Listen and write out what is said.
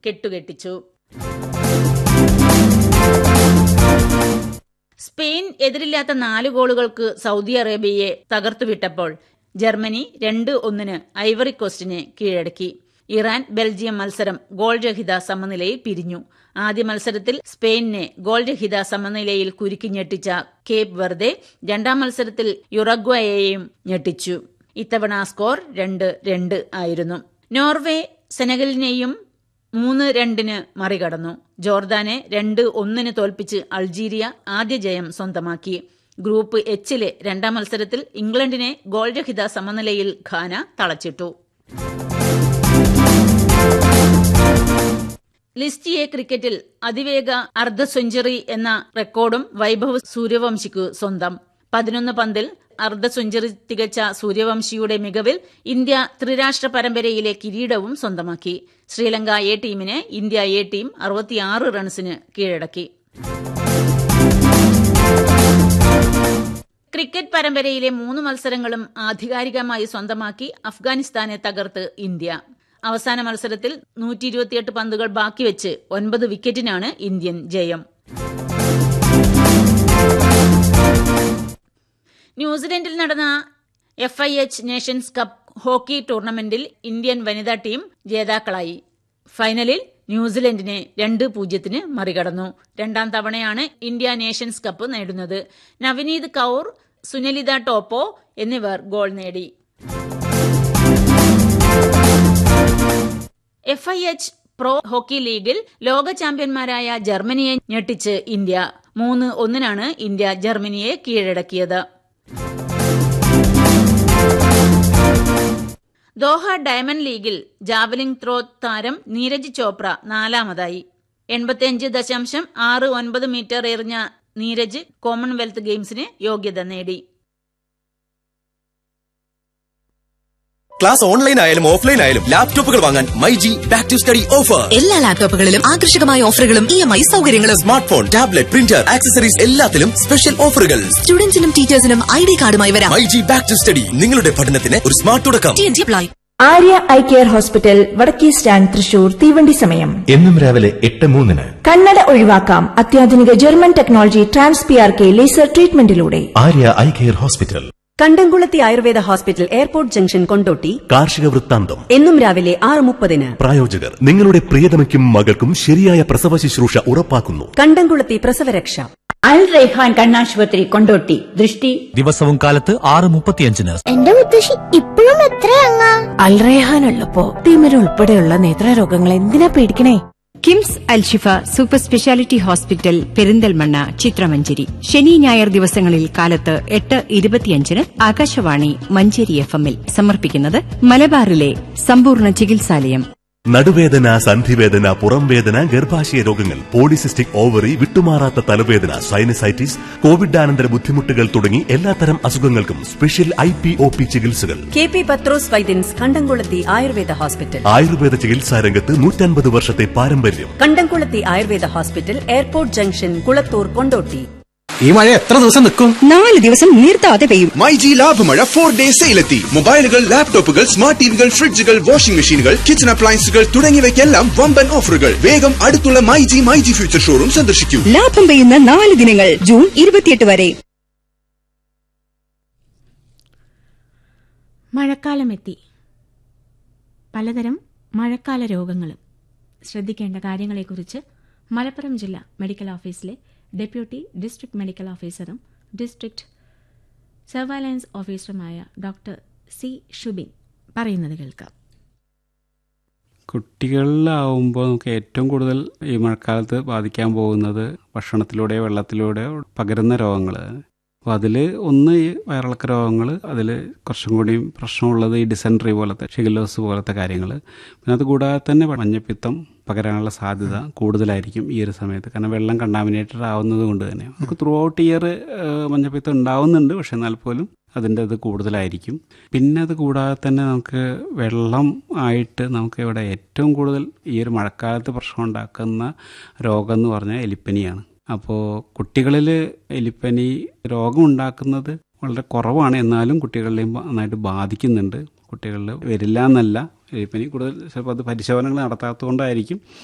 കെട്ടുകെട്ടിച്ചു Spain എതിരില്ലാത്ത നാല് ഗോളുകൾക്ക് സൗദി അറേബ്യയെ തകർത്തുവിട്ടപ്പോൾ ജർമ്മനി രണ്ട് ഒന്നിന് ഐവറി കോസ്റ്റിനെ കീഴടക്കി ഇറാൻ ബെൽജിയം മത്സരം ഗോൾ രഹിത സമനിലയിൽ പിരിഞ്ഞു ആദ്യ മത്സരത്തിൽ സ്പെയിനിനെ ഗോൾ രഹിത സമനിലയിൽ കുരുക്കി ഞെട്ടിച്ച കേപ്പ് വെർദെ രണ്ടാം മത്സരത്തിൽ യുറഗ്വയെയും ഞെട്ടിച്ചു ഇത്തവണ സ്കോർ രണ്ട് രണ്ട് ആയിരുന്നു നോർവേ സെനഗലിനെയും മൂന്ന് രണ്ടിന് മറികടന്നു ജോർദാനെ രണ്ട് ഒന്നിന് തോൽപ്പിച്ച് അൾജീരിയ ആദ്യ ജയം സ്വന്തമാക്കി ഗ്രൂപ്പ് എച്ചിലെ രണ്ടാം മത്സരത്തിൽ ഇംഗ്ലണ്ടിനെ ഗോൾരഹിത സമനിലയിൽ ഖാന തളച്ചിട്ടു ലിസ്റ്റിയെ ക്രിക്കറ്റിൽ അതിവേഗ അർദ്ധ സെഞ്ചുറി എന്ന റെക്കോർഡും വൈഭവ് സൂര്യവംശിക്കു സ്വന്തം പതിനൊന്ന് പന്തിൽ അർദ്ധ സെഞ്ചുറി തികച്ച സൂര്യവംശിയുടെ മികവിൽ ഇന്ത്യ ത്രിരാഷ്ട്ര പരമ്പരയിലെ കിരീടവും സ്വന്തമാക്കി ശ്രീലങ്ക എ ടീമിനെ ഇന്ത്യ എ ടീം അറുപത്തിയാറ് റൺസിന് കീഴടക്കി ക്രിക്കറ്റ് പരമ്പരയിലെ മൂന്ന് മത്സരങ്ങളും ആധികാരികമായി സ്വന്തമാക്കി അഫ്ഗാനിസ്ഥാനെ തകർത്ത് ഇന്ത്യ അവസാന മത്സരത്തിൽ നൂറ്റി ഇരുപത്തിയെട്ട് പന്തുകൾ ബാക്കിവെച്ച് ഒൻപത് വിക്കറ്റിനാണ് ഇന്ത്യൻ ജയം ന്യൂസിലൻഡിൽ നടന്ന F I H nations cup hockey ടൂർണമെന്റിൽ ഇന്ത്യൻ വനിതാ ടീം ജേതാക്കളായി ഫൈനലിൽ ന്യൂസിലൻഡിനെ രണ്ട് പൂജ്യത്തിന് മറികടന്നു രണ്ടാം തവണയാണ് ഇന്ത്യ നേഷൻസ് കപ്പ് നേടുന്നത് നവനീത് കൌർ സുനിലിത ടോപ്പോ എന്നിവർ ഗോൾ നേടി F I H pro hockey ലീഗിൽ ലോക ചാമ്പ്യന്മാരായ ജർമ്മനിയെ ഞെട്ടിച്ച് ഇന്ത്യ മൂന്ന് ഒന്നിനാണ് ഇന്ത്യ ജർമ്മനിയെ കീഴടക്കിയത് ദോഹ ഡയമണ്ട് ലീഗിൽ ജാവലിംഗ് ത്രോ താരം നീരജ് ചോപ്ര നാലാമതായി എൺപത്തിയഞ്ച് ദശാംശം ആറ് ഒൻപത് മീറ്റർ എറിഞ്ഞ നീരജ് കോമൺവെൽത്ത് ഗെയിംസിന് യോഗ്യത നേടി ക്ലാസ് ഓൺലൈൻ ആയാലും ഓഫ്ലൈൻ ആയാലും ലാപ്ടോപ്പുകൾ വാങ്ങാൻ my G back to study offer എല്ലാ ലാപ്ടോപ്പുകളിലും ആകർഷകമായ ഓഫറുകളും ഇ എം ഐ സൗകര്യങ്ങളും smart phone tablet printer accessories എല്ലാത്തിലും സ്പെഷ്യൽ ഓഫറുകൾ സ്റ്റുഡൻസിനും ടീച്ചേഴ്സിനും ഐ ഡി കാർഡുമായി വരാം my G back to study നിങ്ങളുടെ പഠനത്തിന് ഒരു സ്മാർട്ട് തുടക്കം T N G apply Arya eye care hospital വടക്കേ സ്റ്റാൻഡ് തൃശൂർ തീവണ്ടി സമയം എന്നും രാവിലെ എട്ട് മൂന്നിന് കണ്ണട ഒഴിവാക്കാം അത്യാധുനിക German technology trans P R K laser ട്രീറ്റ്മെന്റിലൂടെ Arya eye care hospital Kandamkulathy Ayurveda hospital airport junction Kondotty കാർഷിക വൃത്താന്തം എന്നും രാവിലെ ആറ് മുപ്പതിന് പ്രായോജകർ നിങ്ങളുടെ പ്രിയതമയ്ക്കും മകൾക്കും ശരിയായ പ്രസവ ശുശ്രൂഷ ഉറപ്പാക്കുന്നു കണ്ടംകുളത്തി പ്രസവരക്ഷ അൽ റൈഹാൻ കണ്ണാശുപത്രി കൊണ്ടോട്ടി ദൃഷ്ടി ദിവസവും കാലത്ത് ആറ് മുപ്പത്തിയഞ്ചിന് എന്റെ മുത്തശ്ശി ഇപ്പോഴും എത്രയങ്ങാ അൽറേഹാൻ ഉള്ളപ്പോ തിമിര ഉൾപ്പെടെയുള്ള നേത്രരോഗങ്ങൾ എന്തിനാ പേടിക്കണേ KIMS Alshifa super speciality hospital Perinthalmanna ചിത്രമഞ്ചേരി ശനി ഞായർ ദിവസങ്ങളിൽ കാലത്ത് എട്ട് ഇരുപത്തിയഞ്ചിന് ആകാശവാണി മഞ്ചേരി എഫ് എമ്മിൽ സമർപ്പിക്കുന്നത് മലബാറിലെ സമ്പൂർണ്ണ ചികിത്സാലയം നടുവേദന സന്ധിവേദന പുറംവേദന ഗർഭാശയ രോഗങ്ങൾ പോളിസിസ്റ്റിക് ഓവറി വിട്ടുമാറാത്ത തലവേദന സൈനസൈറ്റിസ് കോവിഡാനന്തര ബുദ്ധിമുട്ടുകൾ തുടങ്ങി എല്ലാത്തരം അസുഖങ്ങൾക്കും special I P O P ചികിത്സകൾ കെ പി പത്രോസ് വൈദ്യൻസ് കണ്ടംകുളത്തി ആയുർവേദ ഹോസ്പിറ്റൽ ആയുർവേദ ചികിത്സാ രംഗത്ത് നൂറ്റൻപത് വർഷത്തെ പാരമ്പര്യം Kandamkulathy Ayurveda hospital airport junction Kulathur Kondotty ഈ മഴ എത്ര ദിവസം നിൽക്കും നാല് ദിവസം നിർത്താതെ പെയ്യും മൈ ജി ലാഭമഴ ഫോർ ഡേ സെയിലെത്തി മൊബൈലുകൾ ലാപ്ടോപ്പുകൾ സ്മാർട്ട് ടിവികൾ ഫ്രിഡ്ജുകൾ വാഷിംഗ് മെഷീനുകൾ കിച്ചൺ അപ്ലയൻസുകൾ തുടങ്ങിയവയ്ക്കെല്ലാം വമ്പൻ ഓഫറുകൾ വേഗം അടുത്തുള്ള my G my G future showroom സന്ദർശിക്കൂ ലാഭം പെയ്യുന്ന നാല് ദിനങ്ങൾ ജൂൺ ഇരുപത്തിയെട്ട് വരെ മഴക്കാലമെത്തി പലതരം മഴക്കാല രോഗങ്ങളും ശ്രദ്ധിക്കേണ്ട കാര്യങ്ങളെക്കുറിച്ച് മലപ്പുറം ജില്ലാ മെഡിക്കൽ ഓഫീസിലെ ഡെപ്യൂട്ടി ഡിസ്ട്രിക്ട് മെഡിക്കൽ ഓഫീസറും ഡിസ്ട്രിക്ട് സർവൈലൻസ് ഓഫീസറുമായ ഡോക്ടർ സി ഷുബിൻ പറയുന്നത് കേൾക്കാം കുട്ടികളിലാവുമ്പോൾ നമുക്ക് ഏറ്റവും കൂടുതൽ ഈ മഴക്കാലത്ത് ബാധിക്കാൻ പോകുന്നത് ഭക്ഷണത്തിലൂടെ വെള്ളത്തിലൂടെ പകരുന്ന രോഗങ്ങൾ അപ്പോൾ അതിൽ ഒന്ന് ഈ വയറിളക്ക രോഗങ്ങൾ അതിൽ കുറച്ചും കൂടിയും പ്രശ്നമുള്ളത് ഈ ഡിസെൻട്രി പോലത്തെ ഷിഗലോസ് പോലത്തെ കാര്യങ്ങൾ പിന്നെ അത് കൂടാതെ തന്നെ മഞ്ഞപ്പിത്തം പകരാനുള്ള സാധ്യത കൂടുതലായിരിക്കും ഈ ഒരു സമയത്ത് കാരണം വെള്ളം കണ്ടാമിനേറ്റഡ് ആവുന്നത് കൊണ്ട് തന്നെ നമുക്ക് ത്രൂ ഔട്ട് ഇയർ മഞ്ഞപ്പിത്തം ഉണ്ടാവുന്നുണ്ട് പക്ഷെ എന്നാൽ പോലും അതിൻ്റെ ഇത് കൂടുതലായിരിക്കും പിന്നെ അത് കൂടാതെ തന്നെ നമുക്ക് വെള്ളം ആയിട്ട് നമുക്ക് ഇവിടെ ഏറ്റവും കൂടുതൽ ഈ ഒരു മഴക്കാലത്ത് പ്രശ്നം ഉണ്ടാക്കുന്ന രോഗം എന്ന് പറഞ്ഞാൽ എലിപ്പനിയാണ് അപ്പോൾ കുട്ടികളിൽ എലിപ്പനി രോഗം ഉണ്ടാക്കുന്നത് വളരെ കുറവാണ് എന്നാലും കുട്ടികളിലെയും നന്നായിട്ട് ബാധിക്കുന്നുണ്ട് കുട്ടികളിൽ വരില്ല എന്നല്ല എലിപ്പനി കൂടുതൽ ചിലപ്പോൾ അത് പരിശോധനകൾ നടത്താത്തതുകൊണ്ടായിരിക്കും